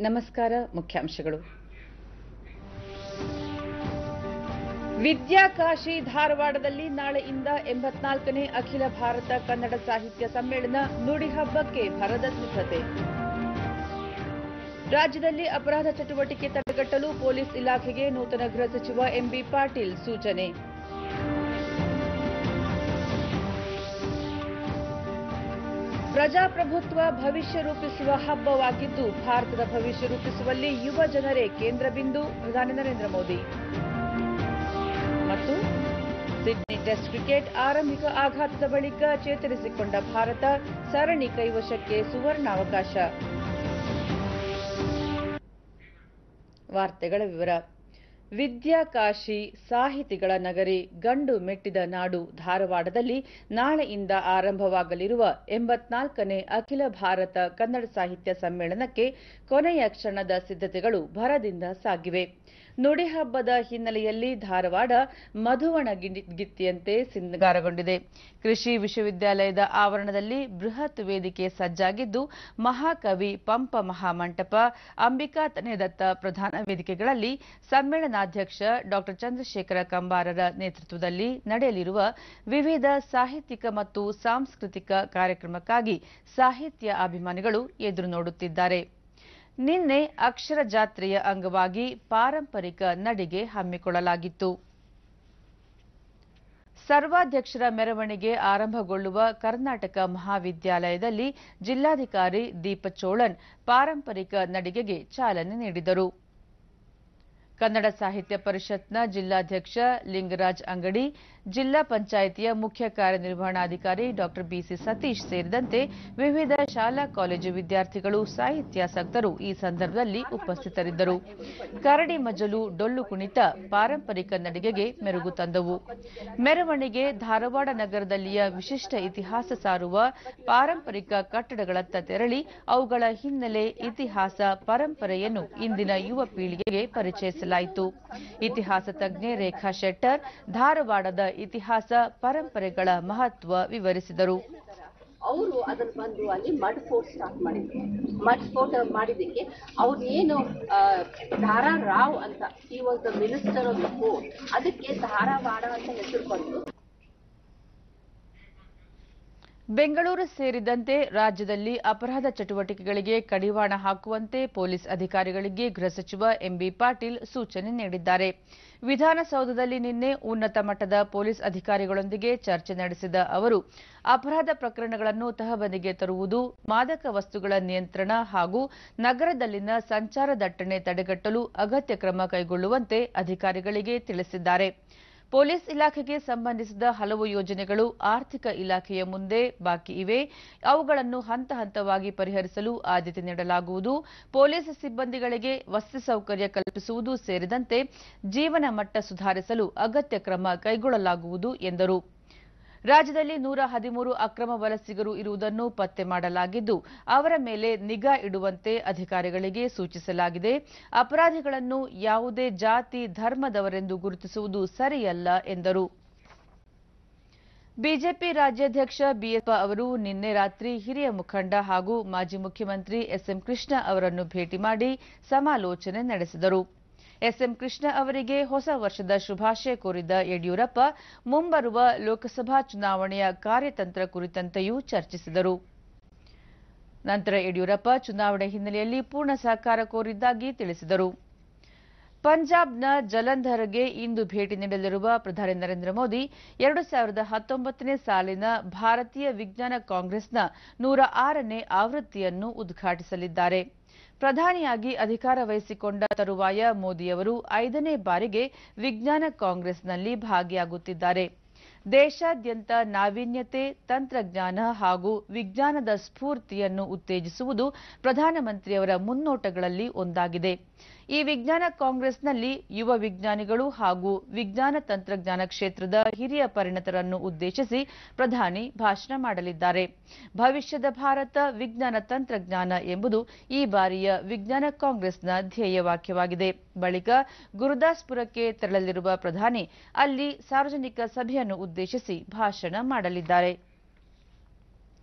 ನಮಸ್ಕಾರ ಮುಖ್ಯಾಂಶಗಳು ವಿದ್ಯಾಕಾಶಿ ಧಾರವಾಡದಲ್ಲಿ ನಾಳೆಯಿಂದ ಎಂಬತ್ನಾಲ್ಕನೇ ಅಖಿಲ ಭಾರತ ಕನ್ನಡ ಸಾಹಿತ್ಯ ಸಮ್ಮೇಳನ ನುಡಿ ಹಬ್ಬಕ್ಕೆ ಭರದ ಸಿದ್ಧತೆ ರಾಜ್ಯದಲ್ಲಿ ಅಪರಾಧ ಚಟುವಟಿಕೆ ತಡೆಗಟ್ಟಲು ಪೊಲೀಸ್ ಇಲಾಖೆಗೆ ನೂತನ ಗೃಹ ಸಚಿವ ಎಂಬಿ ಪಾಟೀಲ್ ಸೂಚನೆ ಪ್ರಜಾಪ್ರಭುತ್ವ ಭವಿಷ್ಯ ರೂಪಿಸುವ ಹಬ್ಬವಾಗಿದ್ದು ಭಾರತದ ಭವಿಷ್ಯ ರೂಪಿಸುವಲ್ಲಿ ಯುವ ಜನರೇ ಕೇಂದ್ರ ಬಿಂದು ಪ್ರಧಾನಿ ನರೇಂದ್ರ ಮೋದಿ ಮತ್ತು ಸಿಡ್ನಿ ಟೆಸ್ಟ್ ಕ್ರಿಕೆಟ್ ಆರಂಭಿಕ ಆಘಾತದ ಬಳಿಕ ಚೇತರಿಸಿಕೊಂಡ ಭಾರತ ಸರಣಿ ಕೈವಶಕ್ಕೆ ಸುವರ್ಣಾವಕಾಶ ವಾರ್ತೆಗಳ ವಿವರ ವಿದ್ಯಾಕಾಶಿ ಸಾಹಿತಿಗಳ ನಗರಿ ಗಂಡು ಮೆಟ್ಟಿದ ನಾಡು ಧಾರವಾಡದಲ್ಲಿ ನಾಳೆಯಿಂದ ಆರಂಭವಾಗಲಿರುವ ಎಂಬತ್ನಾಲ್ಕನೇ ಅಖಿಲ ಭಾರತ ಕನ್ನಡ ಸಾಹಿತ್ಯ ಸಮ್ಮೇಳನಕ್ಕೆ ಕೊನೆಯ ಕ್ಷಣದ ಸಿದ್ಧತೆಗಳು ಭರದಿಂದ ಸಾಗಿವೆ ನುಡಿ ಹಬ್ಬದ ಹಿನ್ನೆಲೆಯಲ್ಲಿ ಧಾರವಾಡ ಮಧುವಣ ಗಿತ್ತಿಯಂತೆ ಸಿಂಗಾರಗೊಂಡಿದೆ ಕೃಷಿ ವಿಶ್ವವಿದ್ಯಾಲಯದ ಆವರಣದಲ್ಲಿ ಬೃಹತ್ ವೇದಿಕೆ ಸಜ್ಜಾಗಿದ್ದು ಮಹಾಕವಿ ಪಂಪ ಮಹಾಮಂಟಪ ಅಂಬಿಕಾ ತನೆದತ್ತ ಪ್ರಧಾನ ವೇದಿಕೆಗಳಲ್ಲಿ ಸಮ್ಮೇಳನಾಧ್ಯಕ್ಷ ಡಾ ಚಂದ್ರಶೇಖರ ಕಂಬಾರರ ನೇತೃತ್ವದಲ್ಲಿ ನಡೆಯಲಿರುವ ವಿವಿಧ ಸಾಹಿತ್ಯಿಕ ಮತ್ತು ಸಾಂಸ್ಕೃತಿಕ ಕಾರ್ಯಕ್ರಮಕ್ಕಾಗಿ ಸಾಹಿತ್ಯ ಅಭಿಮಾನಿಗಳು ಎದುರು ನೋಡುತ್ತಿದ್ದಾರೆ ನಿನ್ನೆ ಅಕ್ಷರ ಜಾತ್ರೆಯ ಅಂಗವಾಗಿ ಪಾರಂಪರಿಕ ನಡಿಗೆ ಹಮ್ಮಿಕೊಳ್ಳಲಾಗಿತ್ತು ಸರ್ವಾಧ್ಯಕ್ಷರ ಮೆರವಣಿಗೆ ಆರಂಭಗೊಳ್ಳುವ ಕರ್ನಾಟಕ ಮಹಾವಿದ್ಯಾಲಯದಲ್ಲಿ ಜಿಲ್ಲಾಧಿಕಾರಿ ದೀಪ ಚೋಳನ್ ಪಾರಂಪರಿಕ ನಡಿಗೆಗೆ ಚಾಲನೆ ನೀಡಿದರು ಕನ್ನಡ ಸಾಹಿತ್ಯ ಪರಿಷತ್ನ ಜಿಲ್ಲಾಧ್ಯಕ್ಷ ಲಿಂಗರಾಜ್ ಅಂಗಡಿ ಜಿಲ್ಲಾ ಪಂಚಾಯಿತಿಯ ಮುಖ್ಯ ಕಾರ್ಯನಿರ್ವಹಣಾಧಿಕಾರಿ ಡಾ ಬಿಸಿ ಸತೀಶ್ ಸೇರಿದಂತೆ ವಿವಿಧ ಶಾಲಾ ಕಾಲೇಜು ವಿದ್ಯಾರ್ಥಿಗಳು ಸಾಹಿತ್ಯಾಸಕ್ತರು ಈ ಸಂದರ್ಭದಲ್ಲಿ ಉಪಸ್ಥಿತರಿದ್ದರು ಕರಡಿ ಮಜಲು ಡೊಳ್ಳು ಕುಣಿತ ಪಾರಂಪರಿಕ ನಡಿಗೆಗೆ ಮೆರುಗು ತಂದವು ಮೆರವಣಿಗೆ ಧಾರವಾಡ ನಗರದಲ್ಲಿಯ ವಿಶಿಷ್ಟ ಇತಿಹಾಸ ಸಾರುವ ಪಾರಂಪರಿಕ ಕಟ್ಟಡಗಳತ್ತ ತೆರಳಿ ಅವುಗಳ ಹಿನ್ನೆಲೆ ಇತಿಹಾಸ ಪರಂಪರೆಯನ್ನು ಇಂದಿನ ಯುವ ಪೀಳಿಗೆಗೆ ಪರಿಚಯಿಸಲಾಯಿತು ಇತಿಹಾಸ ತಜ್ಞೆ ರೇಖಾ ಶೆಟ್ಟರ್ ಧಾರವಾಡದ ಇತಿಹಾಸ ಪರಂಪರೆಗಳ ಮಹತ್ವ ವಿವರಿಸಿದರು ಅವರು ಅದನ್ನ ಬಂದು ಅಲ್ಲಿ ಮಡ್ ಫೋರ್ಟ್ ಸ್ಟಾರ್ಟ್ ಮಾಡಿದ್ರು ಮಡ್ ಫೋರ್ಟ್ ಮಾಡಿದ್ದಕ್ಕೆ ಅವ್ರು ಏನು ಆ, ಧಾರಾ ರಾವ್ ಅಂತ ಈ was the minister of the fort ಅದಕ್ಕೆ ಧಾರವಾಡ ಅಂತ ಹೆಸರು ಬಂತು ಬೆಂಗಳೂರು ಸೇರಿದಂತೆ ರಾಜ್ಯದಲ್ಲಿ ಅಪರಾಧ ಚಟುವಟಿಕೆಗಳಿಗೆ ಕಡಿವಾಣ ಹಾಕುವಂತೆ ಪೊಲೀಸ್ ಅಧಿಕಾರಿಗಳಿಗೆ ಗೃಹ ಸಚಿವ ಎಂಬಿ ಪಾಟೀಲ್ ಸೂಚನೆ ನೀಡಿದ್ದಾರೆ ವಿಧಾನಸೌಧದಲ್ಲಿ ನಿನ್ನೆ ಉನ್ನತ ಮಟ್ಟದ ಪೊಲೀಸ್ ಅಧಿಕಾರಿಗಳೊಂದಿಗೆ ಚರ್ಚೆ ನಡೆಸಿದ ಅವರು ಅಪರಾಧ ಪ್ರಕರಣಗಳನ್ನು ತಹಬಂದಿಗೆ ತರುವುದು ಮಾದಕ ವಸ್ತುಗಳ ನಿಯಂತ್ರಣ ಹಾಗೂ ನಗರದಲ್ಲಿನ ಸಂಚಾರ ದಟ್ಟಣೆ ತಡೆಗಟ್ಟಲು ಅಗತ್ಯ ಕ್ರಮ ಕೈಗೊಳ್ಳುವಂತೆ ಅಧಿಕಾರಿಗಳಿಗೆ ತಿಳಿಸಿದ್ದಾರೆ ಪೊಲೀಸ್ ಇಲಾಖೆಗೆ ಸಂಬಂಧಿಸಿದ ಹಲವು ಯೋಜನೆಗಳು ಆರ್ಥಿಕ ಇಲಾಖೆಯ ಮುಂದೆ ಬಾಕಿ ಇವೆ ಅವುಗಳನ್ನು ಹಂತ ಹಂತವಾಗಿ ಪರಿಹರಿಸಲು ಆದ್ಯತೆ ನೀಡಲಾಗುವುದು ಪೊಲೀಸ್ ಸಿಬ್ಬಂದಿಗಳಿಗೆ ವಸತಿ ಸೌಕರ್ಯ ಕಲ್ಪಿಸುವುದು ಸೇರಿದಂತೆ ಜೀವನ ಮಟ್ಟ ಸುಧಾರಿಸಲು ಅಗತ್ಯ ಕ್ರಮ ಕೈಗೊಳ್ಳಲಾಗುವುದು ಎಂದರು ರಾಜ್ಯದಲ್ಲಿ ನೂರ ಹದಿಮೂರು ಅಕ್ರಮ ವಲಸಿಗರು ಇರುವುದನ್ನು ಪತ್ತೆ ಮಾಡಲಾಗಿದ್ದು ಅವರ ಮೇಲೆ ನಿಗಾ ಇಡುವಂತೆ ಅಧಿಕಾರಿಗಳಿಗೆ ಸೂಚಿಸಲಾಗಿದೆ ಅಪರಾಧಿಗಳನ್ನು ಯಾವುದೇ ಜಾತಿ ಧರ್ಮದವರೆಂದು ಗುರುತಿಸುವುದು ಸರಿಯಲ್ಲ ಎಂದರು ಬಿಜೆಪಿ ರಾಜ್ಯಾಧ್ಯಕ್ಷ ಬಿಎಸ್ ಅವರು ನಿನ್ನೆ ರಾತ್ರಿ ಹಿರಿಯ ಮುಖಂಡ ಹಾಗೂ ಮಾಜಿ ಮುಖ್ಯಮಂತ್ರಿ ಎಸ್ಎಂ ಕೃಷ್ಣ ಅವರನ್ನು ಭೇಟಿ ಮಾಡಿ ಸಮಾಲೋಚನೆ ನಡೆಸಿದರು ಎಸ್ಎಂ ಕೃಷ್ಣ ಅವರಿಗೆ ಹೊಸ ವರ್ಷದ ಶುಭಾಶಯ ಕೋರಿದ ಯಡಿಯೂರಪ್ಪ ಮುಂಬರುವ ಲೋಕಸಭಾ ಚುನಾವಣೆಯ ಕಾರ್ಯತಂತ್ರ ಕುರಿತಂತೆಯೂ ಚರ್ಚಿಸಿದರು ನಂತರ ಯಡಿಯೂರಪ್ಪ ಚುನಾವಣೆ ಹಿನ್ನೆಲೆಯಲ್ಲಿ ಪೂರ್ಣ ಸಹಕಾರ ಕೋರಿದ್ದಾಗಿ ತಿಳಿಸಿದರು ಪಂಜಾಬ್ನ ಜಲಂಧರ್ಗೆ ಇಂದು ಭೇಟಿ ನೀಡಲಿರುವ ಪ್ರಧಾನಿ ನರೇಂದ್ರ ಮೋದಿ ಎರಡು ಸಾವಿರದ ಹತ್ತೊಂಬತ್ತನೇ ಸಾಲಿನ ಭಾರತೀಯ ವಿಜ್ಞಾನ ಕಾಂಗ್ರೆಸ್ನ ನೂರ ಆರನೇ ಆವೃತ್ತಿಯನ್ನು ಉದ್ಘಾಟಿಸಲಿದ್ದಾರೆ ಪ್ರಧಾನಿಯಾಗಿ ಅಧಿಕಾರ ವಹಿಸಿಕೊಂಡ ತರುವಾಯ ಮೋದಿಯವರು ಐದನೇ ಬಾರಿಗೆ ವಿಜ್ಞಾನ ಕಾಂಗ್ರೆಸ್ನಲ್ಲಿ ಭಾಗಿಯಾಗುತ್ತಿದ್ದಾರೆ ದೇಶಾದ್ಯಂತ ನಾವೀನ್ಯತೆ ತಂತ್ರಜ್ಞಾನ ಹಾಗೂ ವಿಜ್ಞಾನದ ಸ್ಫೂರ್ತಿಯನ್ನು ಉತ್ತೇಜಿಸುವುದು ಪ್ರಧಾನಮಂತ್ರಿಯವರ ಮುನ್ನೋಟಗಳಲ್ಲಿ ಒಂದಾಗಿದೆ ಈ ವಿಜ್ಞಾನ ಕಾಂಗ್ರೆಸ್ನಲ್ಲಿ ಯುವ ವಿಜ್ಞಾನಿಗಳು ಹಾಗೂ ವಿಜ್ಞಾನ ತಂತ್ರಜ್ಞಾನ ಕ್ಷೇತ್ರದ ಹಿರಿಯ ಪರಿಣತರನ್ನು ಉದ್ದೇಶಿಸಿ ಪ್ರಧಾನಿ ಭಾಷಣ ಮಾಡಲಿದ್ದಾರೆ ಭವಿಷ್ಯದ ಭಾರತ ವಿಜ್ಞಾನ ತಂತ್ರಜ್ಞಾನ ಎಂಬುದು ಈ ಬಾರಿಯ ವಿಜ್ಞಾನ ಕಾಂಗ್ರೆಸ್ನ ಧ್ಯೇಯವಾಕ್ಯವಾಗಿದೆ ಬಳಿಕ ಗುರುದಾಸ್ಪುರಕ್ಕೆ ತೆರಳಲಿರುವ ಪ್ರಧಾನಿ ಅಲ್ಲಿ ಸಾರ್ವಜನಿಕ ಸಭೆಯನ್ನು ಉದ್ದೇಶಿಸಿ ಭಾಷಣ ಮಾಡಲಿದ್ದಾರೆ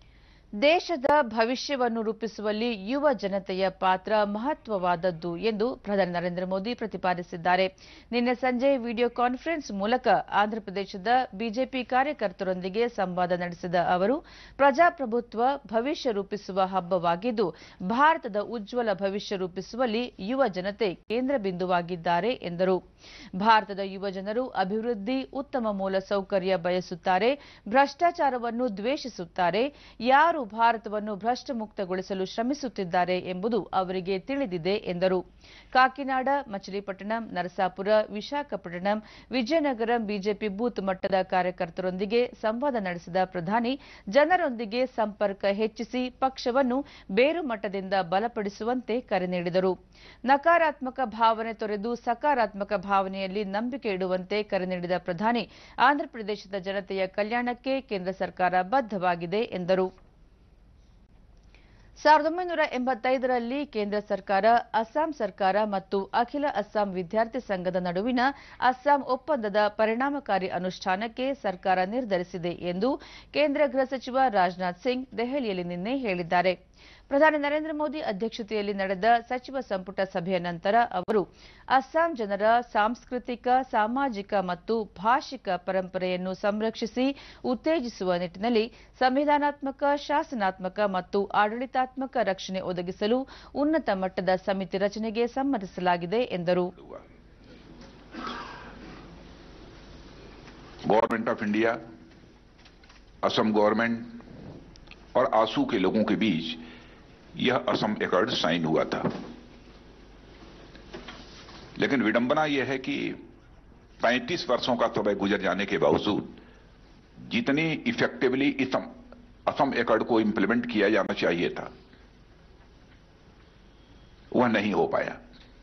ದೇಶದ ಭವಿಷ್ಯವನ್ನು ರೂಪಿಸುವಲ್ಲಿ ಯುವ ಜನತೆಯ ಪಾತ್ರ ಮಹತ್ವವಾದದ್ದು ಎಂದು ಪ್ರಧಾನಿ ನರೇಂದ್ರ ಮೋದಿ ಪ್ರತಿಪಾದಿಸಿದ್ದಾರೆ ನಿನ್ನೆ ಸಂಜೆ ವಿಡಿಯೋ ಕಾನ್ಫರೆನ್ಸ್ ಮೂಲಕ ಆಂಧ್ರಪ್ರದೇಶದ ಬಿಜೆಪಿ ಕಾರ್ಯಕರ್ತರೊಂದಿಗೆ ಸಂವಾದ ನಡೆಸಿದ ಅವರು ಪ್ರಜಾಪ್ರಭುತ್ವ ಭವಿಷ್ಯ ರೂಪಿಸುವ ಹಬ್ಬವಾಗಿದ್ದು ಭಾರತದ ಉಜ್ವಲ ಭವಿಷ್ಯ ರೂಪಿಸುವಲ್ಲಿ ಯುವ ಜನತೆ ಕೇಂದ್ರ ಬಿಂದುವಾಗಿದ್ದಾರೆ ಎಂದರು ಭಾರತದ ಯುವ ಜನರು ಅಭಿವೃದ್ಧಿ ಉತ್ತಮ ಮೂಲಸೌಕರ್ಯ ಬಯಸುತ್ತಾರೆ ಭ್ರಷ್ಟಾಚಾರವನ್ನು ದ್ವೇಷಿಸುತ್ತಾರೆ ಯಾರು ಭಾರತವನ್ನು ಭ್ರಷ್ಟಮುಕ್ತಗೊಳಿಸಲು ಶ್ರಮಿಸುತ್ತಿದ್ದಾರೆ ಎಂಬುದು ಅವರಿಗೆ ತಿಳಿದಿದೆ ಎಂದರು ಕಾಕಿನಾಡ ಮಚಿಲಿಪಟ್ಟಣಂ ನರಸಾಪುರ ವಿಶಾಖಪಟ್ಟಣಂ ವಿಜಯನಗರಂ ಬಿಜೆಪಿ ಬೂತ್ ಮಟ್ಟದ ಕಾರ್ಯಕರ್ತರೊಂದಿಗೆ ಸಂವಾದ ನಡೆಸಿದ ಪ್ರಧಾನಿ ಜನರೊಂದಿಗೆ ಸಂಪರ್ಕ ಹೆಚ್ಚಿಸಿ ಪಕ್ಷವನ್ನು ಬೇರು ಮಟ್ಟದಿಂದ ಬಲಪಡಿಸುವಂತೆ ಕರೆ ನೀಡಿದರು ನಕಾರಾತ್ಮಕ ಭಾವನೆ ತೊರೆದು ಸಕಾರಾತ್ಮಕ ಭಾವನೆಯಲ್ಲಿ ನಂಬಿಕೆ ಇಡುವಂತೆ ಕರೆ ನೀಡಿದ ಪ್ರಧಾನಿ ಆಂಧ್ರಪ್ರದೇಶದ ಜನತೆಯ ಕಲ್ಯಾಣಕ್ಕೆ ಕೇಂದ್ರ ಸರ್ಕಾರ ಬದ್ಧವಾಗಿದೆ ಎಂದರು ಸಾವಿರದ ಒಂಬೈನೂರ ಎಂಬತ್ತೈದರಲ್ಲಿ ಕೇಂದ್ರ ಸರ್ಕಾರ ಅಸ್ಸಾಂ ಸರ್ಕಾರ ಮತ್ತು ಅಖಿಲ ಅಸ್ಸಾಂ ವಿದ್ಯಾರ್ಥಿ ಸಂಘದ ನಡುವಿನ ಅಸ್ಸಾಂ ಒಪ್ಪಂದದ ಪರಿಣಾಮಕಾರಿ ಅನುಷ್ಠಾನಕ್ಕೆ ಸರ್ಕಾರ ನಿರ್ಧರಿಸಿದೆ ಎಂದು ಕೇಂದ್ರ ಗೃಹ ಸಚಿವ ರಾಜನಾಥ್ ಸಿಂಗ್ ದೆಹಲಿಯಲ್ಲಿ ನಿನ್ನೆ ಹೇಳಿದ್ದಾರೆ ಪ್ರಧಾನಿ ನರೇಂದ್ರ ಮೋದಿ ಅಧ್ಯಕ್ಷತೆಯಲ್ಲಿ ನಡೆದ ಸಚಿವ ಸಂಪುಟ ಸಭೆಯ ನಂತರ ಅವರು ಅಸ್ಸಾಂ ಜನರ ಸಾಂಸ್ಕೃತಿಕ ಸಾಮಾಜಿಕ ಮತ್ತು ಭಾಷಿಕ ಪರಂಪರೆಯನ್ನು ಸಂರಕ್ಷಿಸಿ ಉತ್ತೇಜಿಸುವ ನಿಟ್ಟಿನಲ್ಲಿ ಸಂವಿಧಾನಾತ್ಮಕ ಶಾಸನಾತ್ಮಕ ಮತ್ತು ಆಡಳಿತಾತ್ಮಕ ರಕ್ಷಣೆ ಒದಗಿಸಲು ಉನ್ನತ ಮಟ್ಟದ ಸಮಿತಿ ರಚನೆಗೆ ಸಮ್ಮತಿಸಲಾಗಿದೆ ಎಂದರು government of India Assam government और आसू के लोगों के बीच यह असम एकॉर्ड साइन हुआ था लेकिन विडंबना यह है कि 35 वर्षों का समय गुजर जाने के बावजूद जितनी इफेक्टिवली असम असम एकॉर्ड को इंप्लीमेंट किया जाना चाहिए था वह नहीं हो पाया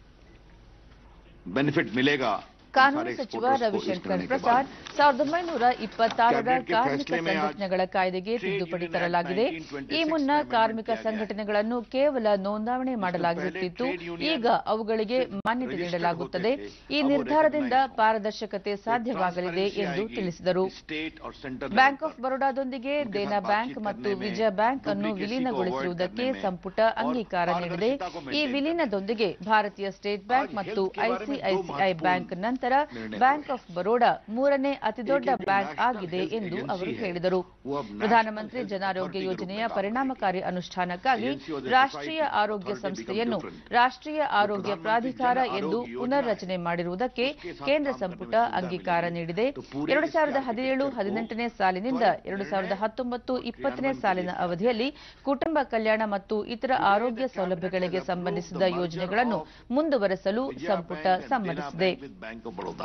बेनिफिट मिलेगा ಕಾನೂನು ಸಚಿವ ರವಿಶಂಕರ್ ಪ್ರಸಾದ್ ಸಾವಿರದ ಒಂಬೈನೂರ ಇಪ್ಪತ್ತಾರರ ಕಾರ್ಮಿಕ ಸಂಘಟನೆಗಳ ಕಾಯ್ದೆಗೆ ತಿದ್ದುಪಡಿ ತರಲಾಗಿದೆ ಈ ಮುನ್ನ ಕಾರ್ಮಿಕ ಸಂಘಟನೆಗಳನ್ನು ಕೇವಲ ನೋಂದಾವಣೆ ಮಾಡಲಾಗುತ್ತಿತ್ತು ಈಗ ಅವುಗಳಿಗೆ ಮಾನ್ಯತೆ ನೀಡಲಾಗುತ್ತದೆ ಈ ನಿರ್ಧಾರದಿಂದ ಪಾರದರ್ಶಕತೆ ಸಾಧ್ಯವಾಗಲಿದೆ ಎಂದು ತಿಳಿಸಿದರು ಬ್ಯಾಂಕ್ ಆಫ್ ಬರೋಡಾದೊಂದಿಗೆ ದೇನಾ ಬ್ಯಾಂಕ್ ಮತ್ತು ವಿಜಯ ಬ್ಯಾಂಕ್ ಅನ್ನು ವಿಲೀನಗೊಳಿಸಿರುವುದಕ್ಕೆ ಸಂಪುಟ ಅಂಗೀಕಾರ ನೀಡಿದೆ ಈ ವಿಲೀನದೊಂದಿಗೆ ಭಾರತೀಯ ಸ್ಟೇಟ್ ಬ್ಯಾಂಕ್ ಮತ್ತು ಐಸಿಐಸಿಐ ಬ್ಯಾಂಕ್ ನಂತರ ಬ್ಯಾಂಕ್ ಆಫ್ ಬರೋಡಾ ಮೂರನೇ ಅತಿದೊಡ್ಡ ಬ್ಯಾಂಕ್ ಆಗಿದೆ ಎಂದು ಅವರು ಹೇಳಿದರು ಪ್ರಧಾನಮಂತ್ರಿ ಜನಾರೋಗ್ಯ ಯೋಜನೆಯ ಪರಿಣಾಮಕಾರಿ ಅನುಷ್ಠಾನಕ್ಕಾಗಿ ರಾಷ್ಟ್ರೀಯ ಆರೋಗ್ಯ ಸಂಸ್ಥೆಯನ್ನು ರಾಷ್ಟ್ರೀಯ ಆರೋಗ್ಯ ಪ್ರಾಧಿಕಾರ ಎಂದು ಪುನರ್ ರಚನೆ ಮಾಡಿರುವುದಕ್ಕೆ ಕೇಂದ್ರ ಸಂಪುಟ ಅಂಗೀಕಾರ ನೀಡಿದೆ ಎರಡು ಸಾವಿರದ ಹದಿನೇಳು ಹದಿನೆಂಟನೇ ಸಾಲಿನಿಂದ ಎರಡು ಸಾವಿರದ ಹತ್ತೊಂಬತ್ತು ಇಪ್ಪತ್ತನೇ ಸಾಲಿನ ಅವಧಿಯಲ್ಲಿ ಕುಟುಂಬ ಕಲ್ಯಾಣ ಮತ್ತು ಇತರ ಆರೋಗ್ಯ ಸೌಲಭ್ಯಗಳಿಗೆ ಸಂಬಂಧಿಸಿದ ಯೋಜನೆಗಳನ್ನು ಮುಂದುವರೆಸಲು ಸಂಪುಟ ಸಮ್ಮತಿಸಿದೆ Bank of Baroda.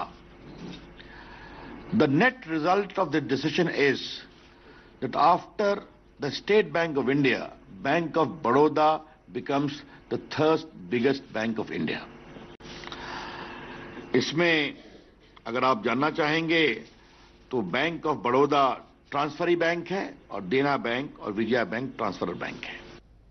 The net result of the decision is that after the State Bank of India, Bank of Baroda becomes the third biggest bank of India. इसमें अगर आप जानना चाहेंगे तो bank of Baroda transferee bank है और Dena bank और Vijaya bank transfer bank है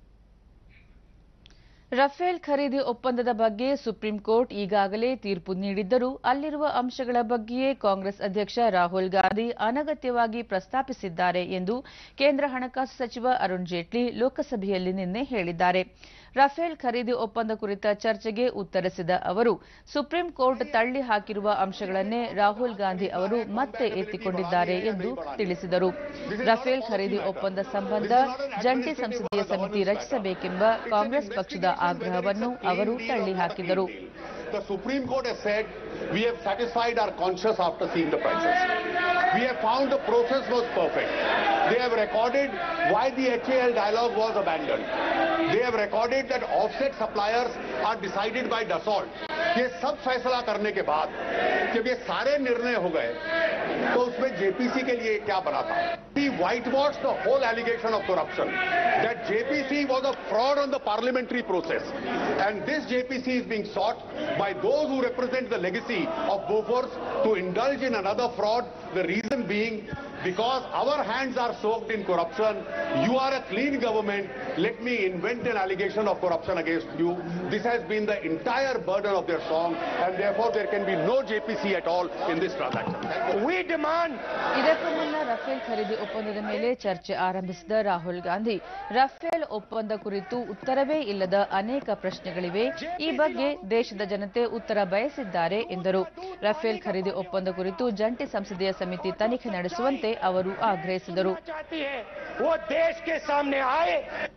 ರಫೇಲ್ ಖರೀದಿ ಒಪ್ಪಂದದ ಬಗ್ಗೆ ಸುಪ್ರೀಂ ಕೋರ್ಟ್ ಈಗಾಗಲೇ ತೀರ್ಪು ನೀಡಿದ್ದರೂ ಅಲ್ಲಿರುವ ಅಂಶಗಳ ಬಗ್ಗೆಯೇ ಕಾಂಗ್ರೆಸ್ ಅಧ್ಯಕ್ಷ ರಾಹುಲ್ ಗಾಂಧಿ ಅನಗತ್ಯವಾಗಿ ಪ್ರಸ್ತಾಪಿಸಿದ್ದಾರೆ ಎಂದು ಕೇಂದ್ರ ಹಣಕಾಸು ಸಚಿವ ಅರುಣ್ ಜೇಟ್ಲಿ ಲೋಕಸಭೆಯಲ್ಲಿ ನಿನ್ನೆ ಹೇಳಿದ್ದಾರೆ ರಫೇಲ್ ಖರೀದಿ ಒಪ್ಪಂದ ಕುರಿತ ಚರ್ಚೆಗೆ ಉತ್ತರಿಸಿದ ಅವರು ಸುಪ್ರೀಂ ಕೋರ್ಟ್ ತಳ್ಳಿ ಹಾಕಿರುವ ಅಂಶಗಳನ್ನೇ ರಾಹುಲ್ ಗಾಂಧಿ ಅವರು ಮತ್ತೆ ಎತ್ತಿಕೊಂಡಿದ್ದಾರೆ ಎಂದು ತಿಳಿಸಿದರು ರಫೇಲ್ ಖರೀದಿ ಒಪ್ಪಂದ ಸಂಬಂಧ ಜಂಟಿ ಸಂಸದೀಯ ಸಮಿತಿ ರಚಿಸಬೇಕೆಂಬ ಕಾಂಗ್ರೆಸ್ ಪಕ್ಷದ ಆಗ್ರಹವನ್ನು ಅವರು ತಳ್ಳಿ ಹಾಕಿದರು The Supreme Court has said we have satisfied our conscience after seeing the prices. We have found the process was perfect. They have recorded why the HAL dialogue was abandoned. They have recorded that offset suppliers are decided by Dassault. ये सब फैसला करने के बाद जब ये सारे निर्णय हो गए तो उसमें जेपीसी के लिए क्या बना था He whitewashed the whole allegation of corruption. That JPC was a fraud on the parliamentary process. And this JPC is being sought by those who represent the legacy of Bofors to indulge in another fraud. The reason being because our hands are soaked in corruption. You are a clean government. Let me invent an allegation of corruption against you. This has been the entire burden of their song, and therefore there can be no JPC at all in this transaction. Thank you. We demand ಇದಕ್ಕೂ ಮುನ್ನ Rafale ಖರೀದಿ ಒಪ್ಪಂದದ ಮೇಲೆ ಚರ್ಚೆ ಆರಂಭಿಸಿದ Rahul Gandhi Rafale ಒಪ್ಪಂದ ಕುರಿತು ಉತ್ತರವೇ ಇಲ್ಲದ ಅನೇಕ ಪ್ರಶ್ನೆಗಳಿವೆ ಈ ಬಗ್ಗೆ ದೇಶದ ಜನತೆ ಉತ್ತರ ಬಯಸಿದ್ದಾರೆ ಎಂದರು ರಫೇಲ್ ಖರೀದಿ ಒಪ್ಪಂದ ಕುರಿತು ಜಂಟಿ ಸಂಸದೀಯ ಸಮಿತಿ ತನಿಖೆ ನಡೆಸುವಂತೆ ಅವರು ಆಗ್ರಹಿಸಿದರು चाहती है वो देश के सामने आए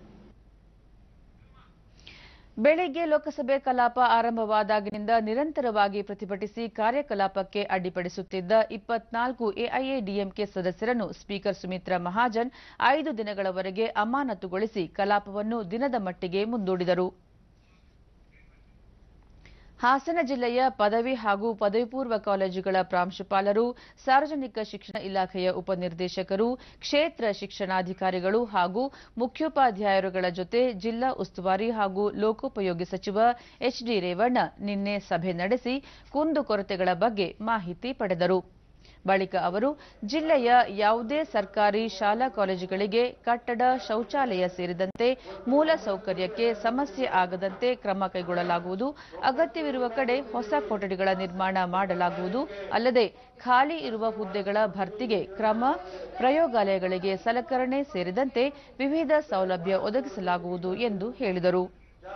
ಬೆಳಗ್ಗೆ ಲೋಕಸಭೆ ಕಲಾಪ ಆರಂಭವಾದಾಗಿನಿಂದ ನಿರಂತರವಾಗಿ ಪ್ರತಿಭಟಿಸಿ ಕಾರ್ಯಕಲಾಪಕ್ಕೆ ಅಡ್ಡಿಪಡಿಸುತ್ತಿದ್ದ ಇಪ್ಪತ್ನಾಲ್ಕು ಎಐಎಡಿಎಂಕೆ ಸದಸ್ಯರನ್ನು ಸ್ಪೀಕರ್ ಸುಮಿತ್ರಾ ಮಹಾಜನ್ ಐದು ದಿನಗಳವರೆಗೆ ಅಮಾನತುಗೊಳಿಸಿ ಕಲಾಪವನ್ನು ದಿನದ ಮಟ್ಟಿಗೆ ಮುಂದೂಡಿದರು ಹಾಸನ ಜಿಲ್ಲೆಯ ಪದವಿ ಹಾಗೂ ಪದವಿ ಪೂರ್ವ ಕಾಲೇಜುಗಳ ಪ್ರಾಂಶುಪಾಲರು ಸಾರ್ವಜನಿಕ ಶಿಕ್ಷಣ ಇಲಾಖೆಯ ಉಪನಿರ್ದೇಶಕರು ಕ್ಷೇತ್ರ ಶಿಕ್ಷಣಾಧಿಕಾರಿಗಳು ಹಾಗೂ ಮುಖ್ಯೋಪಾಧ್ಯಾಯರುಗಳ ಜೊತೆ ಜಿಲ್ಲಾ ಉಸ್ತುವಾರಿ ಹಾಗೂ ಲೋಕೋಪಯೋಗಿ ಸಚಿವ ಎಚ್ಡಿ ರೇವಣ್ಣ ನಿನ್ನೆ ಸಭೆ ನಡೆಸಿ ಕುಂದುಕೊರತೆಗಳ ಬಗ್ಗೆ ಮಾಹಿತಿ ಪಡೆದರು ಬಳಿಕ ಅವರು ಜಿಲ್ಲೆಯ ಯಾವುದೇ ಸರ್ಕಾರಿ ಶಾಲಾ ಕಾಲೇಜುಗಳಿಗೆ ಕಟ್ಟಡ ಶೌಚಾಲಯ ಸೇರಿದಂತೆ ಮೂಲ ಸೌಕರ್ಯಕ್ಕೆ ಸಮಸ್ಯೆ ಆಗದಂತೆ ಕ್ರಮ ಕೈಗೊಳ್ಳಲಾಗುವುದು ಅಗತ್ಯವಿರುವ ಕಡೆ ಹೊಸ ಕೊಠಡಿಗಳ ನಿರ್ಮಾಣ ಮಾಡಲಾಗುವುದು ಅಲ್ಲದೆ ಖಾಲಿ ಇರುವ ಹುದ್ದೆಗಳ ಭರ್ತಿಗೆ ಕ್ರಮ ಪ್ರಯೋಗಾಲಯಗಳಿಗೆ ಸಲಕರಣೆ ಸೇರಿದಂತೆ ವಿವಿಧ ಸೌಲಭ್ಯ ಒದಗಿಸಲಾಗುವುದು ಎಂದು ಹೇಳಿದರು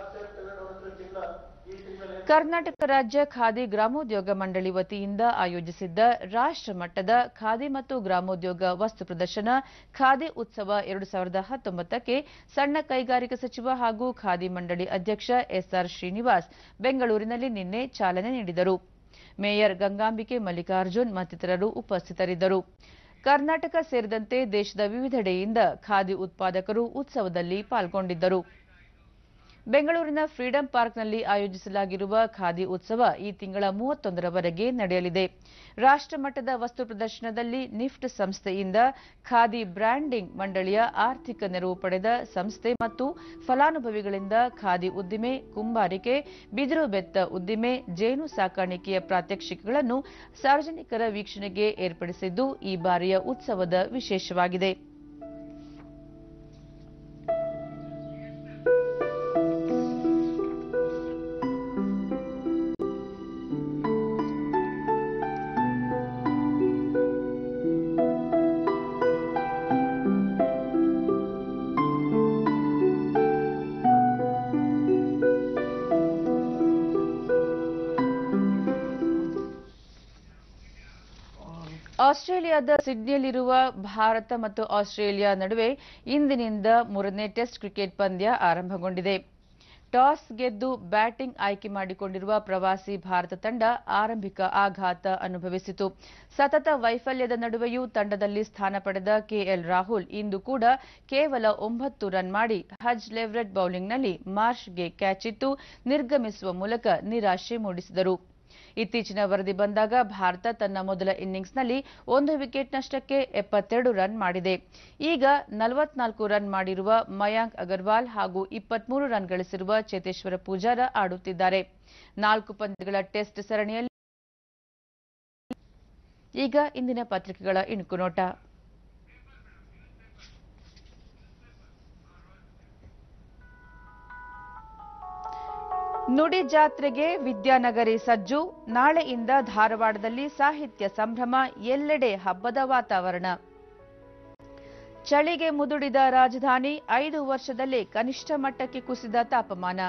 ಕರ್ನಾಟಕ ರಾಜ್ಯ ಖಾದಿ ಗ್ರಾಮೋದ್ಯೋಗ ಮಂಡಳಿ ವತಿಯಿಂದ ಆಯೋಜಿಸಿದ್ದ ರಾಷ್ಟ್ರ ಮಟ್ಟದ ಖಾದಿ ಮತ್ತು ಗ್ರಾಮೋದ್ಯೋಗ ವಸ್ತು ಪ್ರದರ್ಶನ ಖಾದಿ ಉತ್ಸವ ಎರಡು ಸಾವಿರದ ಹತ್ತೊಂಬತ್ತಕ್ಕೆ ಸಣ್ಣ ಕೈಗಾರಿಕಾ ಸಚಿವ ಹಾಗೂ ಖಾದಿ ಮಂಡಳಿ ಅಧ್ಯಕ್ಷ ಎಸ್ಆರ್ ಶ್ರೀನಿವಾಸ್ ಬೆಂಗಳೂರಿನಲ್ಲಿ ನಿನ್ನೆ ಚಾಲನೆ ನೀಡಿದರು ಮೇಯರ್ ಗಂಗಾಂಬಿಕೆ ಮಲ್ಲಿಕಾರ್ಜುನ್ ಮತ್ತಿತರರು ಉಪಸ್ಥಿತರಿದ್ದರು ಕರ್ನಾಟಕ ಸೇರಿದಂತೆ ದೇಶದ ವಿವಿಧೆಡೆಯಿಂದ ಖಾದಿ ಉತ್ಪಾದಕರು ಉತ್ಸವದಲ್ಲಿ ಪಾಲ್ಗೊಂಡಿದ್ದರು ಬೆಂಗಳೂರಿನ ಫ್ರೀಡಂ ಪಾರ್ಕ್ನಲ್ಲಿ ಆಯೋಜಿಸಲಾಗಿರುವ ಖಾದಿ ಉತ್ಸವ ಈ ತಿಂಗಳ ಮೂವತ್ತೊಂದರವರೆಗೆ ನಡೆಯಲಿದೆ ರಾಷ್ಟ್ರಮಟ್ಟದ ವಸ್ತು ಪ್ರದರ್ಶನದಲ್ಲಿ ನಿಫ್ಟ್ ಸಂಸ್ಥೆಯಿಂದ ಖಾದಿ ಬ್ರ್ಯಾಂಡಿಂಗ್ ಮಂಡಳಿಯ ಆರ್ಥಿಕ ನೆರವು ಪಡೆದ ಸಂಸ್ಥೆ ಮತ್ತು ಫಲಾನುಭವಿಗಳಿಂದ ಖಾದಿ ಉದ್ದಿಮೆ ಕುಂಬಾರಿಕೆ ಬಿದಿರು ಬೆತ್ತ ಉದ್ದಿಮೆ ಜೇನು ಸಾಕಾಣಿಕೆಯ ಪ್ರಾತ್ಯಕ್ಷಿಕೆಗಳನ್ನು ಸಾರ್ವಜನಿಕರ ವೀಕ್ಷಣೆಗೆ ಏರ್ಪಡಿಸಿದ್ದು ಈ ಬಾರಿಯ ಉತ್ಸವದ ವಿಶೇಷವಾಗಿದೆ ಆಸ್ಟ್ರೇಲಿಯಾದ ಸಿಡ್ನಿಯಲ್ಲಿರುವ ಭಾರತ ಮತ್ತು ಆಸ್ಟ್ರೇಲಿಯಾ ನಡುವೆ ಇಂದಿನಿಂದ ಮೂರನೇ ಟೆಸ್ಟ್ ಕ್ರಿಕೆಟ್ ಪಂದ್ಯ ಆರಂಭಗೊಂಡಿದೆ ಟಾಸ್ ಗೆದ್ದು ಬ್ಯಾಟಿಂಗ್ ಆಯ್ಕೆ ಮಾಡಿಕೊಂಡಿರುವ ಪ್ರವಾಸಿ ಭಾರತ ತಂಡ ಆರಂಭಿಕ ಆಘಾತ ಅನುಭವಿಸಿತು ಸತತ ವೈಫಲ್ಯದ ನಡುವೆಯೂ ತಂಡದಲ್ಲಿ ಸ್ಥಾನ ಪಡೆದ ಕೆಎಲ್ ರಾಹುಲ್ ಇಂದು ಕೂಡ ಕೇವಲ ಒಂಬತ್ತು ರನ್ ಮಾಡಿ ಹಜ್ ಲೆವ್ರೆಟ್ ಬೌಲಿಂಗ್ನಲ್ಲಿ ಮಾರ್ಷ್ಗೆ ಕ್ಯಾಚ್ ಇಟ್ಟು ನಿರ್ಗಮಿಸುವ ಮೂಲಕ ನಿರಾಶೆ ಮೂಡಿಸಿದರು ಇತ್ತೀಚಿನ ವರದಿ ಬಂದಾಗ ಭಾರತ ತನ್ನ ಮೊದಲ ಇನ್ನಿಂಗ್ಸ್ನಲ್ಲಿ ಒಂದು ವಿಕೆಟ್ ನಷ್ಟಕ್ಕೆ ಎಪ್ಪತ್ತೆರಡು ರನ್ ಮಾಡಿದೆ ಈಗ ನಲವತ್ನಾಲ್ಕು ರನ್ ಮಾಡಿರುವ ಮಯಾಂಕ್ ಅಗರ್ವಾಲ್ ಹಾಗೂ ಇಪ್ಪತ್ಮೂರು ರನ್ ಗಳಿಸಿರುವ ಚೇತೇಶ್ವರ ಪೂಜಾರ ಆಡುತ್ತಿದ್ದಾರೆ ನಾಲ್ಕು ಪಂದ್ಯಗಳ ಟೆಸ್ಟ್ ಸರಣಿಯಲ್ಲಿ ಈಗ ಇಂದಿನ ಪತ್ರಿಕೆಗಳ ಇಣುಕು ನೋಟ ನುಡಿ ಜಾತ್ರೆಗೆ ವಿದ್ಯಾನಗರಿ ಸಜ್ಜು ನಾಳೆಯಿಂದ ಧಾರವಾಡದಲ್ಲಿ ಸಾಹಿತ್ಯ ಸಂಭ್ರಮ ಎಲ್ಲೆಡೆ ಹಬ್ಬದ ವಾತಾವರಣ ಚಳಿಗೆ ಮುದುಡಿದ ರಾಜಧಾನಿ ಐದು ವರ್ಷದಲ್ಲೇ ಕನಿಷ್ಠ ಮಟ್ಟಕ್ಕೆ ಕುಸಿದ ತಾಪಮಾನ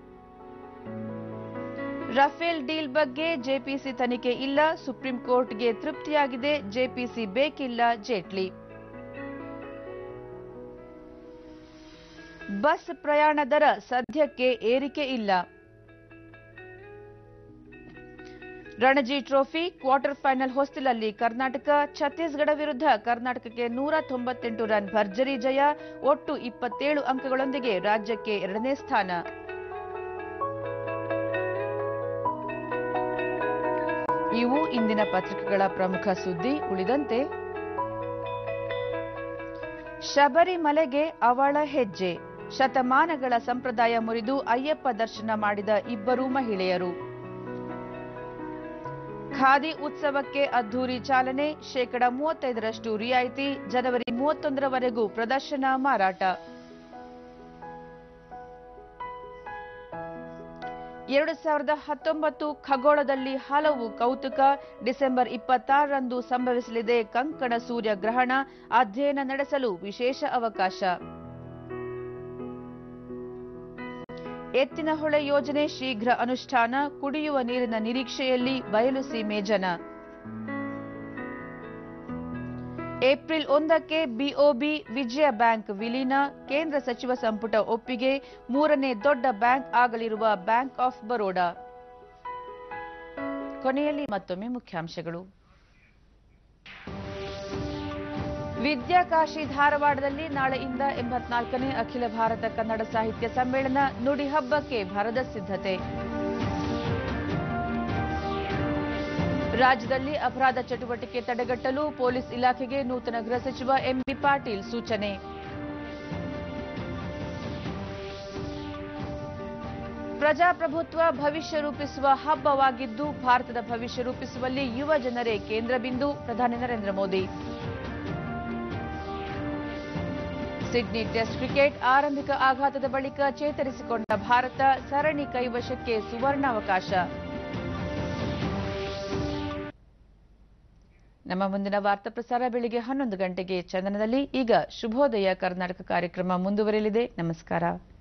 ರಫೇಲ್ ಡೀಲ್ ಬಗ್ಗೆ ಜೆಪಿಸಿ ತನಿಖೆ ಇಲ್ಲ ಸುಪ್ರೀಂ ಕೋರ್ಟ್ಗೆ ತೃಪ್ತಿಯಾಗಿದೆ ಜೆಪಿಸಿ ಬೇಕಿಲ್ಲ ಜೇಟ್ಲಿ ಬಸ್ ಪ್ರಯಾಣ ದರ ಸದ್ಯಕ್ಕೆ ಏರಿಕೆ ಇಲ್ಲ ರಣಜಿ ಟ್ರೋಫಿ ಕ್ವಾರ್ಟರ್ ಫೈನಲ್ ಹೊಸ್ತಿಲಲ್ಲಿ ಕರ್ನಾಟಕ ಛತ್ತೀಸ್ಗಢ ವಿರುದ್ಧ ಕರ್ನಾಟಕಕ್ಕೆ ನೂರ ತೊಂಬತ್ತೆಂಟು ರನ್ ಭರ್ಜರಿ ಜಯ ಒಟ್ಟು ಇಪ್ಪತ್ತೇಳು ಅಂಕಗಳೊಂದಿಗೆ ರಾಜ್ಯಕ್ಕೆ ಎರಡನೇ ಸ್ಥಾನ ಇವು ಇಂದಿನ ಪತ್ರಿಕೆಗಳ ಪ್ರಮುಖ ಸುದ್ದಿ ಉಳಿದಂತೆ ಶಬರಿಮಲೆಗೆ ಅವಳ ಹೆಜ್ಜೆ ಶತಮಾನಗಳ ಸಂಪ್ರದಾಯ ಮುರಿದು ಅಯ್ಯಪ್ಪ ದರ್ಶನ ಮಾಡಿದ ಇಬ್ಬರು ಮಹಿಳೆಯರು ಖಾದಿ ಉತ್ಸವಕ್ಕೆ ಅದ್ದೂರಿ ಚಾಲನೆ ಶೇಕಡ ಮೂವತ್ತೈದರಷ್ಟು ರಿಯಾಯಿತಿ ಜನವರಿ ಮೂವತ್ತೊಂದರವರೆಗೂ ಪ್ರದರ್ಶನ ಮಾರಾಟ ಎರಡು ಸಾವಿರದ ಹತ್ತೊಂಬತ್ತು ಖಗೋಳದಲ್ಲಿ ಹಲವು ಕೌತುಕ ಡಿಸೆಂಬರ್ ಇಪ್ಪತ್ತಾರರಂದು ಸಂಭವಿಸಲಿದೆ ಕಂಕಣ ಸೂರ್ಯ ಗ್ರಹಣ ಅಧ್ಯಯನ ನಡೆಸಲು ವಿಶೇಷ ಅವಕಾಶ ಎತ್ತಿನಹೊಳೆ ಯೋಜನೆ ಶೀಘ್ರ ಅನುಷ್ಠಾನ ಕುಡಿಯುವ ನೀರಿನ ನಿರೀಕ್ಷೆಯಲ್ಲಿ ಬಯಲು ಸೀಮೆ ಜನ ಏಪ್ರಿಲ್ ಒಂದಕ್ಕೆ ಬಿಒಬಿ ವಿಜಯ ಬ್ಯಾಂಕ್ ವಿಲೀನ ಕೇಂದ್ರ ಸಚಿವ ಸಂಪುಟ ಒಪ್ಪಿಗೆ ಮೂರನೇ ದೊಡ್ಡ ಬ್ಯಾಂಕ್ ಆಗಲಿರುವ ಬ್ಯಾಂಕ್ ಆಫ್ ಬರೋಡಾ ಕೊನೆಯಲ್ಲಿ ಮತ್ತೊಮ್ಮೆ ಮುಖ್ಯಾಂಶಗಳು ವಿದ್ಯಾಕಾಶಿ ಧಾರವಾಡದಲ್ಲಿ ನಾಳೆಯಿಂದ ಎಂಬತ್ನಾಲ್ಕನೇ ಅಖಿಲ ಭಾರತ ಕನ್ನಡ ಸಾಹಿತ್ಯ ಸಮ್ಮೇಳನ ನುಡಿ ಹಬ್ಬಕ್ಕೆ ಭರದ ಸಿದ್ಧತೆ ರಾಜ್ಯದಲ್ಲಿ ಅಪರಾಧ ಚಟುವಟಿಕೆ ತಡೆಗಟ್ಟಲು ಪೊಲೀಸ್ ಇಲಾಖೆಗೆ ನೂತನ ಗೃಹ ಸಚಿವ ಎಂಬಿ ಪಾಟೀಲ್ ಸೂಚನೆ ಪ್ರಜಾಪ್ರಭುತ್ವ ಭವಿಷ್ಯ ರೂಪಿಸುವ ಹಬ್ಬವಾಗಿದ್ದು ಭಾರತದ ಭವಿಷ್ಯ ರೂಪಿಸುವಲ್ಲಿ ಯುವ ಜನರೇ ಕೇಂದ್ರ ಬಿಂದು ಪ್ರಧಾನಿ Narendra Modi Sydney test cricket ಆರಂಭಿಕ ಆಘಾತದ ಬಳಿಕ ಚೇತರಿಸಿಕೊಂಡ ಭಾರತ ಸರಣಿ ಕೈವಶಕ್ಕೆ ಸುವರ್ಣಾವಕಾಶ ನಮ್ಮ ಮುಂದಿನ ವಾರ್ತಾ ಪ್ರಸಾರ ಬೆಳಿಗ್ಗೆ ಹನ್ನೊಂದು ಗಂಟೆಗೆ ಚಂದನದಲ್ಲಿ ಈಗ ಶುಭೋದಯ ಕರ್ನಾಟಕ ಕಾರ್ಯಕ್ರಮ ಮುಂದುವರೆಯಲಿದೆ ನಮಸ್ಕಾರ